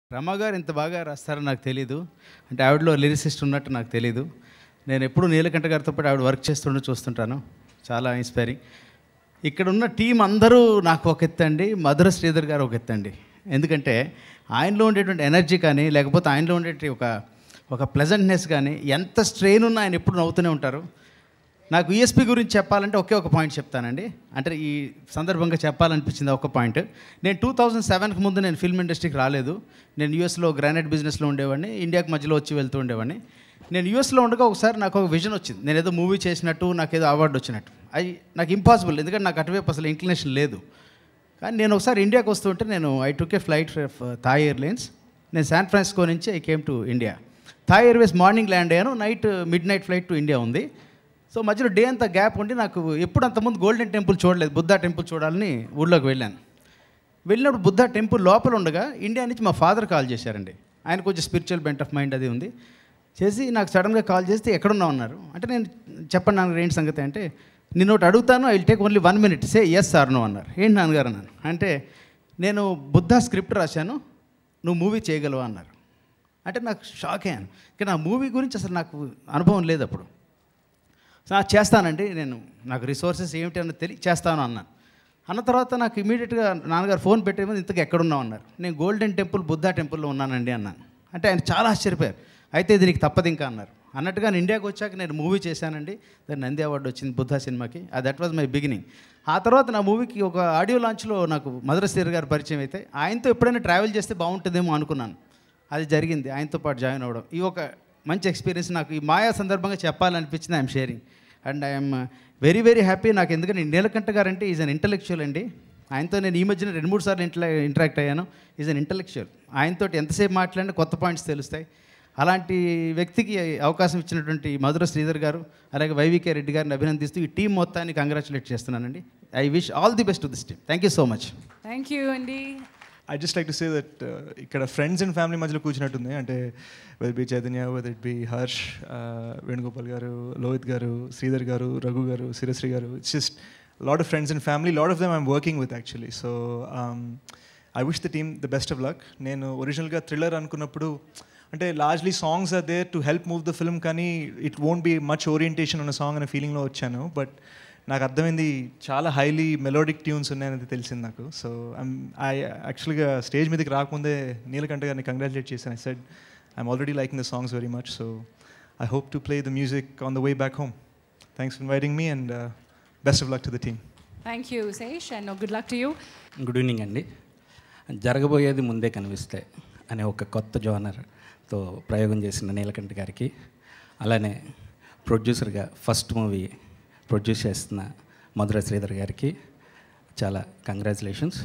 రమ గారు ఇంత బాగా రాస్తారని నాకు తెలీదు అంటే ఆవిడలో లిరిసిస్ట్ ఉన్నట్టు నాకు తెలీదు నేను ఎప్పుడు నీలకంఠ గారితో పాటు ఆవిడ వర్క్ చేస్తుండే చూస్తుంటాను చాలా ఇన్స్పైరింగ్ ఇక్కడ ఉన్న టీం అందరూ నాకు ఒక ఎత్తండి మధుర శ్రీధర్ గారు ఒక ఎత్తండి ఎందుకంటే ఆయనలో ఉండేటువంటి ఎనర్జీ కానీ లేకపోతే ఆయనలో ఉండేటి ఒక ఒక ప్లెజెంట్నెస్ కానీ ఎంత స్ట్రెయిన్ ఉన్నా ఆయన ఎప్పుడు నవ్వుతూనే ఉంటారు నాకు యూఎస్పీ గురించి చెప్పాలంటే ఒకే ఒక పాయింట్ చెప్తానండి అంటే ఈ సందర్భంగా చెప్పాలనిపించింది ఒక పాయింట్ నేను టూ థౌజండ్ సెవెన్కి ముందు నేను ఫిల్మ్ ఇండస్ట్రీకి రాలేదు నేను యూఎస్లో గ్రానైట్ బిజినెస్లో ఉండేవాడిని ఇండియాకి మధ్యలో వచ్చి వెళ్తూ ఉండేవాడిని నేను యూఎస్లో ఉండగా ఒకసారి నాకు ఒక విజన్ వచ్చింది నేను ఏదో మూవీ చేసినట్టు నాకు ఏదో అవార్డు వచ్చినట్టు అది నాకు ఇంపాసిబుల్ ఎందుకంటే నాకు అటువైపు అసలు ఇంక్లినేషన్ లేదు కానీ నేను ఒకసారి ఇండియాకి వస్తుంటే నేను I took a flight Thai airlines నేను శాన్ ఫ్రాన్సిస్కో నుంచి I came to India Thai Airways morning land అయ్యాను night midnight flight to India ఉంది సో మధ్యలో డే అంతా గ్యాప్ ఉండి నాకు ఎప్పుడు అంతకుముందు గోల్డెన్ టెంపుల్ చూడలేదు బుద్ధా టెంపుల్ చూడాలని ఊళ్ళోకి వెళ్ళాను వెళ్ళినప్పుడు బుద్ధా టెంపుల్ లోపల ఉండగా ఇండియా నుంచి మా ఫాదర్ కాల్ చేశారండి ఆయన కొంచెం స్పిరిచువల్ బెంట్ ఆఫ్ మైండ్ అది ఉంది చేసి నాకు సడన్గా కాల్ చేస్తే ఎక్కడున్నావు అన్నారు అంటే నేను చెప్పండి నాన్నగారు ఏంటి సంగతి అంటే నేను ఒకటి అడుగుతాను I take only one minute say yes sir no అన్నారు ఏంటి నాన్నగారు అన్నాను అంటే నేను బుద్ధా స్క్రిప్ట్ రాశాను నువ్వు మూవీ చేయగలవా అన్నారు అంటే నాకు షాక్ అయ్యాను కానీ ఆ మూవీ గురించి అసలు నాకు అనుభవం లేదు అప్పుడు సో "ఆ, చేస్తానండి నేను నాకు రిసోర్సెస్ ఏమిటి అన్నది తెలియ చేస్తాను అన్నాను అన్న తర్వాత నాకు ఇమీడియట్గా నాన్నగారు ఫోన్ పెట్టే ముందు ఇంతకు ఎక్కడున్నావు అన్నారు నేను గోల్డెన్ టెంపుల్ బుద్ధా టెంపుల్లో ఉన్నానండి అన్నాను అంటే ఆయన చాలా ఆశ్చర్యపోయారు అయితే దీనికి తప్పదు ఇంకా అన్నారు అన్నట్టుగా నేను ఇండియాకి వచ్చాక నేను మూవీ చేశానండి దాని నంది అవార్డు వచ్చింది బుద్ధా సినిమాకి దట్ వాజ్ మై బిగినింగ్ ఆ తర్వాత నా మూవీకి ఒక ఆడియో లాంచ్లో నాకు మధుర శ్రీర్ గారు పరిచయం అయితే ఆయనతో ఎప్పుడైనా ట్రావెల్ చేస్తే బాగుంటుందేమో అనుకున్నాను అది జరిగింది ఆయనతో పాటు జాయిన్ అవ్వడం ఈ ఒక మంచి ఎక్స్పీరియన్స్ నాకు ఈ మాయా సందర్భంగా చెప్పాలనిపించింది I'm sharing and I'm very very happy నాకు ఎందుకంటే నీలకంఠ గారు అంటే ఈజ్ అన్ ఇంటలెక్చువల్ అండి ఆయనతో నేను ఈ మధ్యన రెండు మూడు సార్లు ఇంటలా ఇంటరాక్ట్ అయ్యాను ఈజ్ అన్ ఇంటలెక్చువల్ ఆయనతో ఎంతసేపు మాట్లాడినా కొత్త పాయింట్స్ తెలుస్తాయి అలాంటి వ్యక్తికి అవకాశం ఇచ్చినటువంటి మధుర శ్రీధర్ గారు అలాగే వైవికే రెడ్డి గారిని అభినందిస్తూ ఈ టీం మొత్తాన్ని కంగ్రాచులేట్ చేస్తున్నానండి I wish all the best to this team thank you so much thank you అండి I just like to say that ఇక్కడ ఫ్రెండ్స్ అండ్ ఫ్యామిలీ మధ్యలో కూర్చున్నట్టుంది అంటే whether be Chaitanya whether it be Harsh Venugopal garu Lohith garu Sridhar garu Raghu garu Sirasri garu it's just lot of friends and family lot of them I'm working with actually so I wish the team the best of luck నేను ఒరిజినల్గా thriller అనుకున్నప్పుడు అంటే largely songs are there to help move the film కానీ it won't be much orientation ఉన్న song అనే ఫీలింగ్లో వచ్చాను but నాకు అర్థమైంది చాలా హైలీ మెలోడిక్ ట్యూన్స్ ఉన్నాయనేది తెలిసింది నాకు సో ఐ యాక్చువల్గా స్టేజ్ మీదకి రాకముందే నీలకంఠ గారిని కంగ్రాచులేట్ చేశాను I said I'm already liking the songs very much so I hope to play the music on the way back home thanks for inviting me and best of luck to the team thank you Sesh and good luck to you good evening అండి జరగబోయేది ముందే కనిపిస్తే అనే ఒక కొత్త జోనర్తో ప్రయోగం చేసిన నీలకంఠ గారికి అలానే ప్రొడ్యూసర్గా ఫస్ట్ మూవీ ప్రొడ్యూస్ చేస్తున్న మధుర శ్రీధర్ గారికి చాలా కంగ్రాచులేషన్స్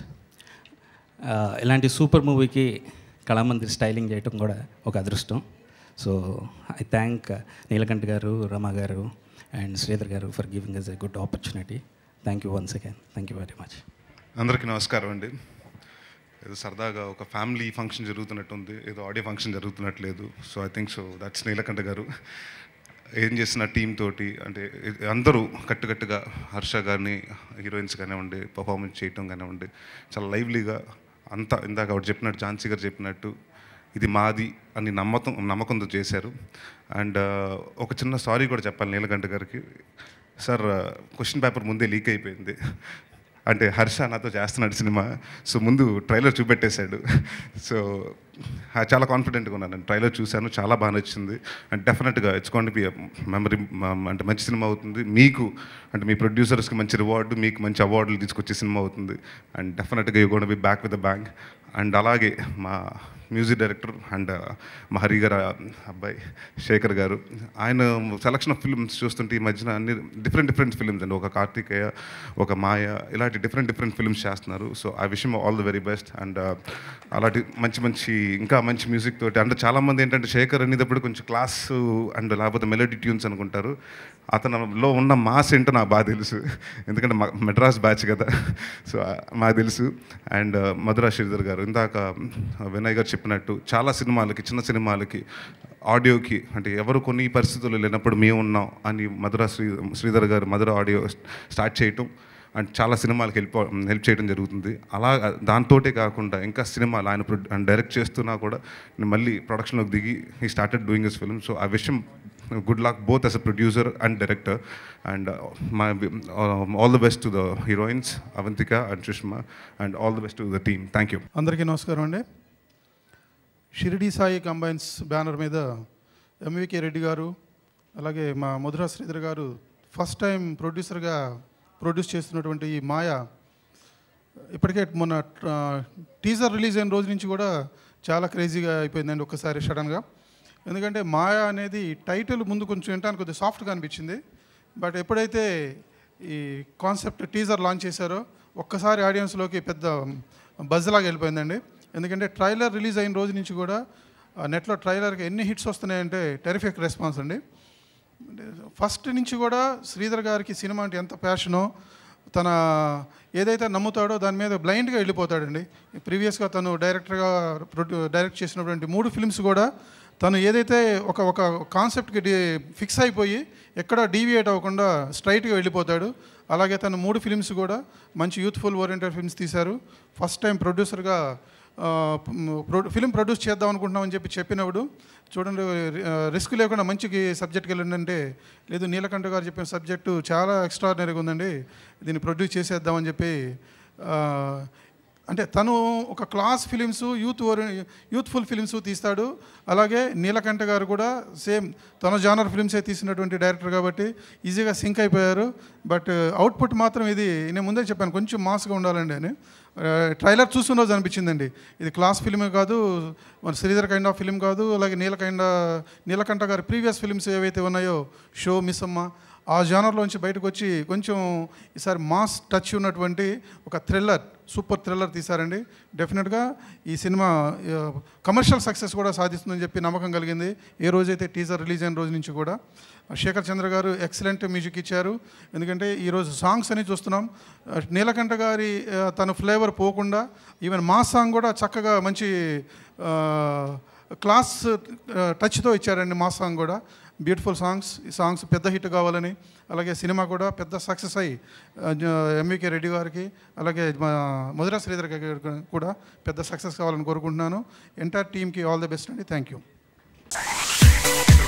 ఇలాంటి సూపర్ మూవీకి కళామందిర్ స్టైలింగ్ చేయటం కూడా ఒక అదృష్టం సో ఐ థ్యాంక్ నీలకంఠ గారు రమ గారు అండ్ శ్రీధర్ గారు for giving us a good opportunity thank you once again thank you very much అందరికీ నమస్కారం అండి ఏదో సరదాగా ఒక ఫ్యామిలీ ఫంక్షన్ జరుగుతున్నట్టుంది ఏదో ఆడియో ఫంక్షన్ జరుగుతున్నట్లేదు so I think so that's Neelakanta గారు ఏం చేసిన టీం తోటి అంటే అందరూ కట్టుకట్టుగా హర్ష గారిని హీరోయిన్స్ కానివ్వండి పర్ఫార్మెన్స్ చేయటం కానివ్వండి చాలా లైవ్లీగా అంతా ఇందాక ఆవిడ చెప్పినట్టు ఝాన్సీ గారు చెప్పినట్టు ఇది మాది అని నమ్మకం నమ్మకంతో చేశారు అండ్ ఒక చిన్న సారీ కూడా చెప్పాలి నీలకంఠ గారికి సార్ క్వశ్చన్ పేపర్ ముందే లీక్ అయిపోయింది అంటే హర్ష నాతో చేస్తున్నాడు సినిమా సో ముందు ట్రైలర్ చూపెట్టేశాడు సో ఆ, చాలా కాన్ఫిడెంట్గా ఉన్నాను నేను ట్రైలర్ చూశాను చాలా బాగా నచ్చింది అండ్ డెఫినెట్గా ఇట్స్ కాన్ బి మెమరీ అంటే మంచి సినిమా అవుతుంది మీకు అంటే మీ ప్రొడ్యూసర్స్కి మంచి రివార్డు మీకు మంచి అవార్డులు తీసుకొచ్చే సినిమా అవుతుంది అండ్ డెఫినెట్గా you gonna be back with the bang and అలాగే మా మ్యూజిక్ డైరెక్టర్ అండ్ మా హరి గారు అబ్బాయి శేఖర్ గారు ఆయన సెలక్షన్ ఆఫ్ ఫిల్మ్స్ చూస్తుంటే ఈ మధ్యన అన్ని డిఫరెంట్ డిఫరెంట్ ఫిల్మ్స్ అండి ఒక కార్తికేయ ఒక మాయ ఇలాంటి డిఫరెంట్ డిఫరెంట్ ఫిల్మ్స్ చేస్తున్నారు so I wish all the very best and అలాంటి మంచి మంచి ఇంకా మంచి మ్యూజిక్ తోటి అంటే చాలామంది ఏంటంటే శేఖర్ అనేటప్పుడు కొంచెం క్లాస్ అండ్ లేకపోతే మెలోడీ ట్యూన్స్ అనుకుంటారు అతనిలో ఉన్న మాస్ ఏంటో నాకు బాగా తెలుసు ఎందుకంటే మా మెడ్రాస్ బ్యాచ్ కదా సో మాకు తెలుసు అండ్ మధురా శ్రీధర్ గారు ఇందాక వినయ్ గారు చెప్పినట్టు చాలా సినిమాలకి చిన్న సినిమాలకి ఆడియోకి అంటే ఎవరు కొన్ని పరిస్థితులు లేనప్పుడు మేము ఉన్నాం అని మధురా శ్రీ శ్రీధర్ గారు మధుర ఆడియో స్టార్ట్ చేయటం అండ్ చాలా సినిమాలకు హెల్ప్ హెల్ప్ చేయడం జరుగుతుంది అలా దాంతోటే కాకుండా ఇంకా సినిమాలు ఆయన ప్రొ- ఆయన డైరెక్ట్ చేస్తున్నా కూడా నేను మళ్ళీ ప్రొడక్షన్లోకి దిగి ఈ started doing this film so ఆ విషయం good luck both as a producer and director and my all the best to the heroines Avantika and Sushma and all the best to the team thank you అందరికీ నమస్కారం అండి Shirdi Sai combines banner మీద MVK Reddy గారు అలాగే మా మధురా శ్రీధర్ గారు ఫస్ట్ టైం ప్రొడ్యూసర్గా produce చేస్తున్నటువంటి ఈ మాయ ఇప్పటికే మొన్న టీజర్ రిలీజ్ అయిన రోజు నుంచి కూడా చాలా క్రేజీగా అయిపోయిందండి ఒక్కసారి సడన్గా ఎందుకంటే మాయ అనేది టైటిల్ ముందు కొంచెం వినడానికి కొద్దిగా సాఫ్ట్గా అనిపించింది బట్ ఎప్పుడైతే ఈ కాన్సెప్ట్ టీజర్ లాంచ్ చేశారో ఒక్కసారి ఆడియన్స్లోకి పెద్ద బజ్ లాగా వెళ్ళిపోయిందండి ఎందుకంటే ట్రైలర్ రిలీజ్ అయిన రోజు నుంచి కూడా ఆ నెట్లో ట్రైలర్కి ఎన్ని హిట్స్ వస్తున్నాయంటే టెరిఫిక్ రెస్పాన్స్ అండి ఫస్ట్ నుంచి కూడా శ్రీధర్ గారికి సినిమా అంటే ఎంత ప్యాషనో తన ఏదైతే నమ్ముతాడో దాని మీద బ్లైండ్గా వెళ్ళిపోతాడండి ప్రీవియస్గా తను డైరెక్టర్గా ప్రొడ్యూ డైరెక్ట్ చేసినటువంటి మూడు ఫిల్మ్స్ కూడా తను ఏదైతే ఒక ఒక కాన్సెప్ట్కి డి ఫిక్స్ అయిపోయి ఎక్కడ డీవియేట్ అవ్వకుండా స్ట్రైట్గా వెళ్ళిపోతాడు అలాగే తను మూడు ఫిల్మ్స్ కూడా మంచి యూత్ఫుల్ ఓరియంటెడ్ ఫిల్మ్స్ తీశారు ఫస్ట్ టైం ప్రొడ్యూసర్గా ఫిలిం ప్రొడ్యూస్ చేద్దాం అనుకుంటున్నామని చెప్పి చెప్పినప్పుడు చూడండి రిస్క్ లేకుండా మంచి సబ్జెక్ట్కి వెళ్ళండి లేదు నీలకంఠ గారు చెప్పిన సబ్జెక్టు చాలా ఎక్స్ట్రాడినరీగా ఉందండి దీన్ని ప్రొడ్యూస్ చేసేద్దామని చెప్పి ఆ, అంటే తను ఒక క్లాస్ ఫిలిమ్స్ యూత్ ఓరి యూత్ఫుల్ ఫిలిమ్స్ తీస్తాడు అలాగే నీలకంఠ గారు కూడా సేమ్ తన జానర్ ఫిలిమ్సే తీసినటువంటి డైరెక్టర్ కాబట్టి ఈజీగా సింక్ అయిపోయారు బట్ అవుట్పుట్ మాత్రం ఇది నేను ముందే చెప్పాను కొంచెం మాస్గా ఉండాలండి అని ట్రైలర్ చూసిన రోజు అనిపించిందండి ఇది క్లాస్ ఫిల్మే కాదు మన శ్రీధర్ కైండ్ ఆఫ్ ఫిలిం కాదు అలాగే నీలకంఠ నీలకంఠ గారి ప్రీవియస్ ఫిలిమ్స్ ఏవైతే ఉన్నాయో షో మిస్ అమ్మ ఆ జానర్లోంచి బయటకు వచ్చి కొంచెం ఈసారి మాస్ టచ్ ఉన్నటువంటి ఒక థ్రిల్లర్ సూపర్ థ్రిల్లర్ తీశారండి డెఫినెట్గా ఈ సినిమా కమర్షియల్ సక్సెస్ కూడా సాధిస్తుందని చెప్పి నమ్మకం కలిగింది ఏ రోజైతే టీజర్ రిలీజ్ అయిన రోజు నుంచి కూడా శేఖర్ చంద్ర గారు ఎక్సలెంట్ మ్యూజిక్ ఇచ్చారు ఎందుకంటే ఈరోజు సాంగ్స్ అని చూస్తున్నాం ఆ, నీలకంఠ గారి ఆ, తన ఫ్లేవర్ పోకుండా ఈవెన్ మా సాంగ్ కూడా చక్కగా మంచి ఆ, క్లాస్ ఆ, టచ్తో ఇచ్చారండి మా సాంగ్ కూడా బ్యూటిఫుల్ సాంగ్స్ ఈ సాంగ్స్ పెద్ద హిట్ కావాలని అలాగే సినిమా కూడా పెద్ద సక్సెస్ అయ్యి ఎంవికే రెడ్డి గారికి అలాగే మా మధురా శ్రీధర్ గారికి కూడా పెద్ద సక్సెస్ కావాలని కోరుకుంటున్నాను ఎంటైర్ టీమ్కి ఆల్ ది బెస్ట్ అండి థ్యాంక్ యూ